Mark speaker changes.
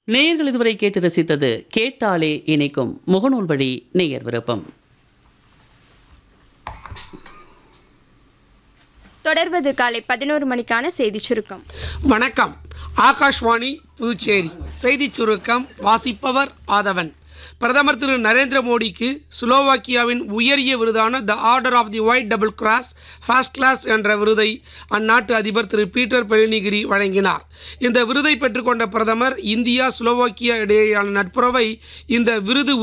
Speaker 1: நேயர்கள் இதுவரை கேட்டு ரசித்தது கேட்டாலே இணைக்கும் முகநூல் வழி நேயர் விருப்பம்
Speaker 2: தொடர்வது காலை பதினோரு மணிக்கான செய்தி சுருக்கம்
Speaker 3: வணக்கம் ஆகாஷ்வாணி புதுச்சேரி செய்திச் சுருக்கம் வாசிப்பவர் ஆதவன் பிரதமர் திரு நரேந்திர மோடிக்கு ஸ்லோவாக்கியாவின் உயரிய விருதான the order of the white double cross first class என்ற விருதை அந்நாட்டு அதிபர் திரு பீட்டர் பெலினிகிரி வழங்கினார் இந்த விருதை பெற்றுக்கொண்ட பிரதமர் இந்தியா ஸ்லோவாக்கியா இடையேயான நட்புறவை இந்த விருது